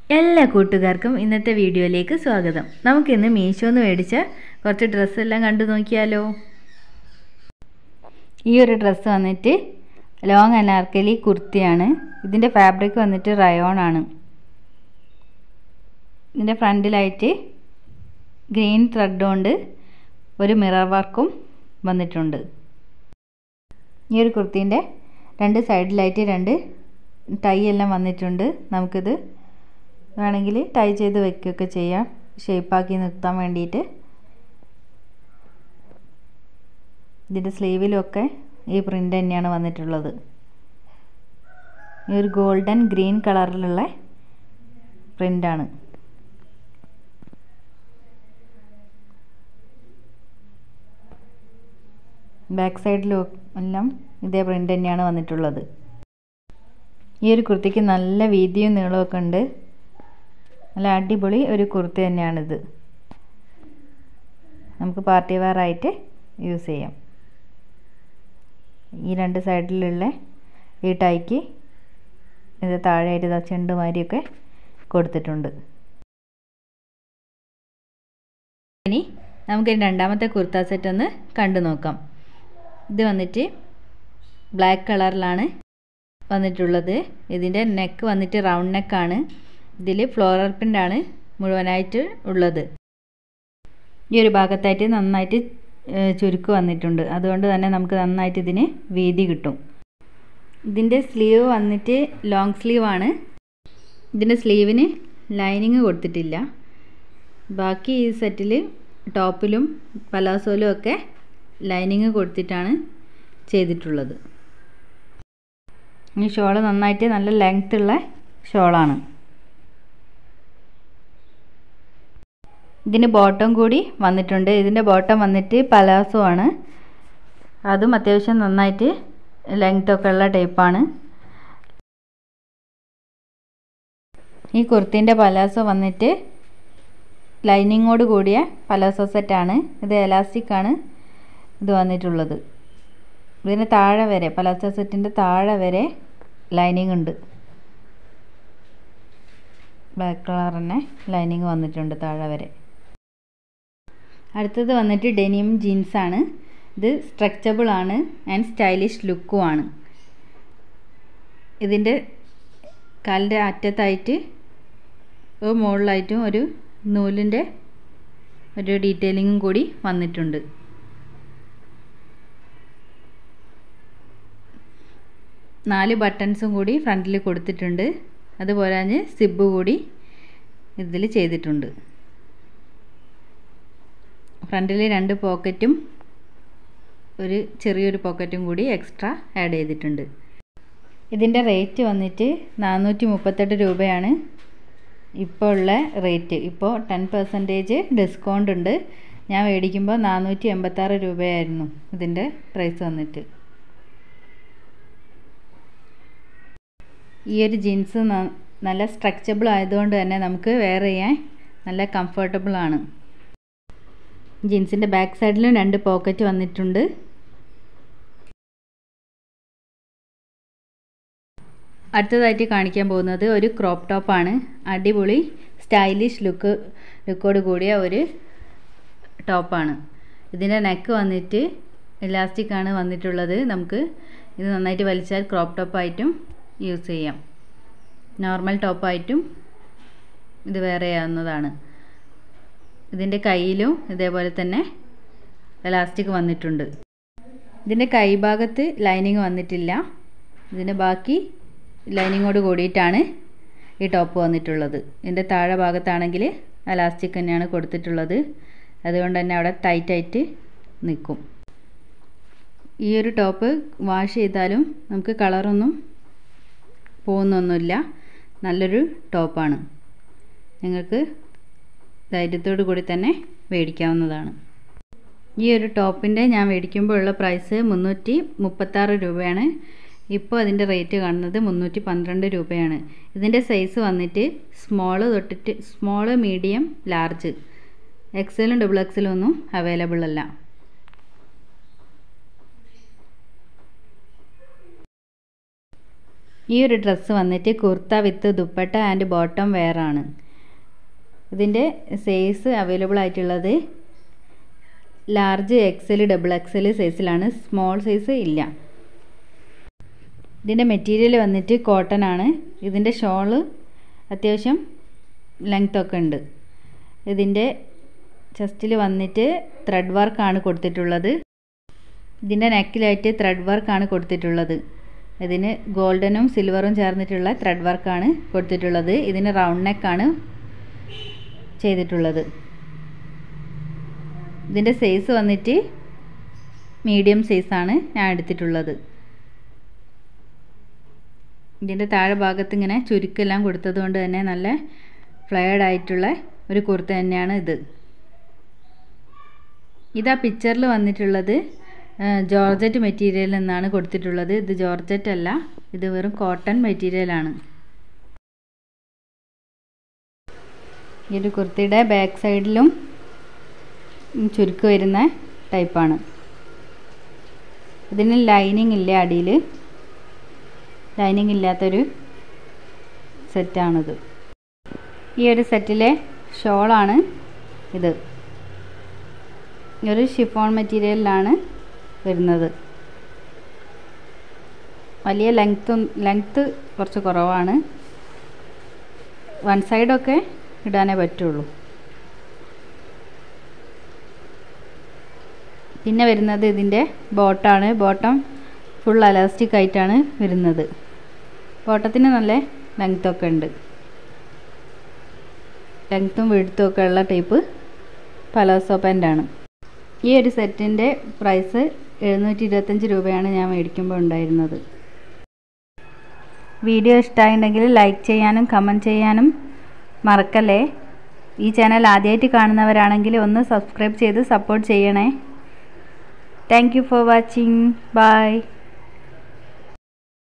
എല്ലാ കൂട്ടുകാർക്കും ഇന്നത്തെ വീഡിയോയിലേക്ക് സ്വാഗതം നമുക്കിന്ന് മീഷോന്ന് മേടിച്ച കുറച്ച് ഡ്രസ്സെല്ലാം കണ്ടു നോക്കിയാലോ ഈ ഒരു ഡ്രസ്സ് വന്നിട്ട് ലോങ് അനാർക്കലി കുർത്തിയാണ് ഇതിൻ്റെ ഫാബ്രിക് വന്നിട്ട് റയോൺ ആണ് ഇതിൻ്റെ ഫ്രണ്ടിലായിട്ട് ഗ്രീൻ ത്രെഡ് കൊണ്ട് ഒരു മിറർ വർക്കും വന്നിട്ടുണ്ട് ഈ ഒരു കുർത്തീൻ്റെ രണ്ട് സൈഡിലായിട്ട് രണ്ട് ടൈ എല്ലാം വന്നിട്ടുണ്ട് നമുക്കിത് വേണമെങ്കിൽ ടൈ ചെയ്ത് വെക്കുകയൊക്കെ ചെയ്യാം ഷേപ്പാക്കി നിർത്താൻ വേണ്ടിയിട്ട് ഇതിൻ്റെ സ്ലീവിലൊക്കെ ഈ പ്രിൻ്റ് തന്നെയാണ് വന്നിട്ടുള്ളത് ഈ ഒരു ഗോൾഡൻ ഗ്രീൻ കളറിലുള്ള പ്രിൻ്റാണ് ബാക്ക് സൈഡിലും എല്ലാം ഇതേ പ്രിൻ്റ് തന്നെയാണ് വന്നിട്ടുള്ളത് ഈ ഒരു കുർത്തിക്ക് നല്ല വീതിയും നീളമൊക്കെ ഉണ്ട് നല്ല അടിപൊളി ഒരു കുർത്തി തന്നെയാണിത് നമുക്ക് പാർട്ടി വെയർ ആയിട്ട് യൂസ് ചെയ്യാം ഈ രണ്ട് സൈഡിലുള്ള ഈ ടൈക്ക് ഇത് താഴെയായിട്ട് ഇതാ ചെണ്ട് മാതിരിയൊക്കെ കൊടുത്തിട്ടുണ്ട് ഇനി നമുക്ക് രണ്ടാമത്തെ കുർത്ത സെറ്റ് ഒന്ന് കണ്ടു നോക്കാം ഇത് വന്നിട്ട് ബ്ലാക്ക് കളറിലാണ് വന്നിട്ടുള്ളത് ഇതിൻ്റെ നെക്ക് വന്നിട്ട് റൗണ്ട് നെക്കാണ് ഇതിൽ ഫ്ലോറൽ പ്രിൻ്റാണ് മുഴുവനായിട്ട് ഉള്ളത് ഈ ഒരു ഭാഗത്തായിട്ട് നന്നായിട്ട് ചുരുക്ക് വന്നിട്ടുണ്ട് അതുകൊണ്ട് തന്നെ നമുക്ക് നന്നായിട്ട് ഇതിന് വീതി കിട്ടും ഇതിൻ്റെ സ്ലീവ് വന്നിട്ട് ലോങ് സ്ലീവാണ് ഇതിൻ്റെ സ്ലീവിന് ലൈനിങ് കൊടുത്തിട്ടില്ല ബാക്കി ഈ സെറ്റിൽ ടോപ്പിലും പലാസോയിലും ഒക്കെ ലൈനിങ് കൊടുത്തിട്ടാണ് ചെയ്തിട്ടുള്ളത് ഈ ഷോള് നന്നായിട്ട് നല്ല ലെങ്ത് ഉള്ള ഷോളാണ് ഇതിന് ബോട്ടം കൂടി വന്നിട്ടുണ്ട് ഇതിൻ്റെ ബോട്ടം വന്നിട്ട് പലാസോ ആണ് അതും അത്യാവശ്യം നന്നായിട്ട് ലെങ്ത് ഒക്കെ ഉള്ള ടൈപ്പാണ് ഈ കുർത്തിൻ്റെ പലാസോ വന്നിട്ട് ലൈനിങ്ങോട് കൂടിയ പലാസോ സെറ്റാണ് ഇത് എലാസ്റ്റിക് ആണ് ഇത് വന്നിട്ടുള്ളത് ഇതിന് താഴെ വരെ പലാസോ സെറ്റിൻ്റെ താഴെ വരെ ലൈനിങ് ഉണ്ട് ബ്ലാക്ക് കളർ തന്നെ ലൈനിങ് വന്നിട്ടുണ്ട് താഴെ വരെ അടുത്തത് വന്നിട്ട് ഡെനിം ജീൻസാണ് ഇത് സ്ട്രെച്ചബിൾ ആണ് ആൻഡ് സ്റ്റൈലിഷ് ലുക്കും ആണ് ഇതിൻ്റെ കാലിൻ്റെ അറ്റത്തായിട്ട് മുകളിലായിട്ടും ഒരു നൂലിൻ്റെ ഒരു ഡീറ്റെയിലിങ്ങും കൂടി വന്നിട്ടുണ്ട് നാല് ബട്ടൺസും കൂടി ഫ്രണ്ടിൽ കൊടുത്തിട്ടുണ്ട് അതുപോലെ സിബ് കൂടി ഇതിൽ ചെയ്തിട്ടുണ്ട് ഫ്രണ്ടിൽ രണ്ട് പോക്കറ്റും ഒരു ചെറിയൊരു പോക്കറ്റും കൂടി എക്സ്ട്രാ ആഡ് ചെയ്തിട്ടുണ്ട് ഇതിൻ്റെ റേറ്റ് വന്നിട്ട് നാനൂറ്റി മുപ്പത്തെട്ട് രൂപയാണ് ഇപ്പോൾ ഉള്ള റേറ്റ് ഇപ്പോൾ ടെൻ പെർസെൻറ്റേജ് ഡിസ്കൗണ്ട് ഉണ്ട് ഞാൻ മേടിക്കുമ്പോൾ നാനൂറ്റി എൺപത്താറ് രൂപയായിരുന്നു ഇതിൻ്റെ പ്രൈസ് വന്നിട്ട് ഈ ഒരു ജീൻസ് നല്ല സ്ട്രെച്ചബിൾ ആയതുകൊണ്ട് തന്നെ നമുക്ക് വെയർ ചെയ്യാൻ നല്ല കംഫർട്ടബിൾ ആണ് ജീൻസിൻ്റെ ബാക്ക് സൈഡിലും രണ്ട് പോക്കറ്റ് വന്നിട്ടുണ്ട് അടുത്തതായിട്ട് കാണിക്കാൻ പോകുന്നത് ഒരു ക്രോപ്പ് ടോപ്പാണ് അടിപൊളി സ്റ്റൈലിഷ് ലുക്ക് ലുക്കോട് കൂടിയ ഒരു ടോപ്പാണ് ഇതിൻ്റെ നെക്ക് വന്നിട്ട് ഇലാസ്റ്റിക് ആണ് വന്നിട്ടുള്ളത് നമുക്ക് ഇത് നന്നായിട്ട് വലിച്ചാൽ ക്രോപ്പ് ടോപ്പായിട്ടും യൂസ് ചെയ്യാം നോർമൽ ടോപ്പായിട്ടും ഇത് വേറെ ചെയ്യാവുന്നതാണ് ഇതിൻ്റെ കയ്യിലും ഇതേപോലെ തന്നെ എലാസ്റ്റിക് വന്നിട്ടുണ്ട് ഇതിൻ്റെ കൈഭാഗത്ത് ലൈനിങ് വന്നിട്ടില്ല ഇതിൻ്റെ ബാക്കി ലൈനിങ്ങോട് കൂടിയിട്ടാണ് ഈ ടോപ്പ് വന്നിട്ടുള്ളത് ഇതിൻ്റെ താഴെ ഭാഗത്താണെങ്കിൽ എലാസ്റ്റിക് തന്നെയാണ് കൊടുത്തിട്ടുള്ളത് അതുകൊണ്ട് തന്നെ അവിടെ ടൈറ്റായിട്ട് നിൽക്കും ഈ ഒരു ടോപ്പ് വാഷ് ചെയ്താലും നമുക്ക് കളറൊന്നും പോകുന്നൊന്നുമില്ല നല്ലൊരു ടോപ്പാണ് നിങ്ങൾക്ക് ധൈര്യത്തോടു കൂടി തന്നെ മേടിക്കാവുന്നതാണ് ഈ ഒരു ടോപ്പിൻ്റെ ഞാൻ മേടിക്കുമ്പോഴുള്ള പ്രൈസ് മുന്നൂറ്റി മുപ്പത്താറ് രൂപയാണ് ഇപ്പോൾ അതിൻ്റെ റേറ്റ് കാണുന്നത് മുന്നൂറ്റി പന്ത്രണ്ട് രൂപയാണ് ഇതിൻ്റെ സൈസ് വന്നിട്ട് സ്മോള് തൊട്ടിട്ട് സ്മോള് മീഡിയം ലാർജ് എക്സലും ഡബിൾ എക്സലും ഒന്നും അവൈലബിൾ അല്ല ഈ ഒരു ഡ്രസ്സ് വന്നിട്ട് kurta with dupatta and bottom wear ആണ് ഇതിൻ്റെ സൈസ് അവൈലബിൾ ആയിട്ടുള്ളത് ലാർജ് എക്സൽ ഡബിൾ എക്സൽ സൈസിലാണ് സ്മോൾ സൈസ് ഇല്ല ഇതിൻ്റെ മെറ്റീരിയൽ വന്നിട്ട് കോട്ടൺ ആണ് ഇതിൻ്റെ ഷോള് അത്യാവശ്യം ലെങ്ത് ഒക്കെ ഉണ്ട് ഇതിൻ്റെ ചെസ്റ്റിൽ വന്നിട്ട് ത്രെഡ് വർക്കാണ് കൊടുത്തിട്ടുള്ളത് ഇതിൻ്റെ നെക്കിലായിട്ട് ത്രെഡ് വർക്കാണ് കൊടുത്തിട്ടുള്ളത് ഇതിന് ഗോൾഡനും സിൽവറും ചേർന്നിട്ടുള്ള ത്രെഡ് വർക്കാണ് കൊടുത്തിട്ടുള്ളത് ഇതിന് റൗണ്ട് നെക്കാണ് ചെയ്തിട്ടുള്ളത് ഇതിൻ്റെ സൈസ് വന്നിട്ട് മീഡിയം സൈസാണ് ഞാൻ എടുത്തിട്ടുള്ളത് ഇതിൻ്റെ താഴെ ഭാഗത്ത് ഇങ്ങനെ ചുരുക്കെല്ലാം കൊടുത്തത് കൊണ്ട് തന്നെ നല്ല ഫ്ലെയർഡ് ആയിട്ടുള്ള ഒരു കുർത്ത തന്നെയാണ് ഇത് ഇതാ പിക്ചറിൽ വന്നിട്ടുള്ളത് ജോർജറ്റ് മെറ്റീരിയൽ എന്നാണ് കൊടുത്തിട്ടുള്ളത് ഇത് ജോർജറ്റ് അല്ല ഇത് വെറും കോട്ടൺ മെറ്റീരിയലാണ് ഈ ഒരു കുർത്തിയുടെ ബാക്ക് സൈഡിലും ചുരുക്ക് വരുന്ന ടൈപ്പാണ് ഇതിന് ലൈനിങ് ഇല്ല അടിയിൽ ലൈനിങ് ഇല്ലാത്തൊരു സെറ്റാണിത് ഈ ഒരു സെറ്റിലെ ഷോളാണ് ഇത് ഒരു ഷിഫോൺ മെറ്റീരിയലിലാണ് വരുന്നത് വലിയ ലെങ്ത്തും ലെങ്ത്ത് കുറച്ച് കുറവാണ് വൺ സൈഡൊക്കെ ഇടാനേ പറ്റുള്ളൂ പിന്നെ വരുന്നത് ഇതിൻ്റെ ബോട്ടാണ് ബോട്ടം ഫുൾ അലാസ്റ്റിക് ആയിട്ടാണ് വരുന്നത് ബോട്ടത്തിന് നല്ല ലെങ്ത്തൊക്കെ ഉണ്ട് ലെങ്ത്തും വീഴ്ത്തും ഒക്കെ ഉള്ള ടൈപ്പ് പലോസോ പാൻ്റാണ് ഈ ഒരു സെറ്റിൻ്റെ പ്രൈസ് എഴുന്നൂറ്റി ഇരുപത്തഞ്ച് രൂപയാണ് ഞാൻ മേടിക്കുമ്പോൾ ഉണ്ടായിരുന്നത് വീഡിയോ ഇഷ്ടമായിട്ടുണ്ടെങ്കിൽ ലൈക്ക് ചെയ്യാനും കമൻറ്റ് ചെയ്യാനും മറക്കല്ലേ ഈ ചാനൽ ആദ്യമായിട്ട് കാണുന്നവരാണെങ്കിൽ ഒന്ന് സബ്സ്ക്രൈബ് ചെയ്ത് സപ്പോർട്ട് ചെയ്യണേ thank you for watching by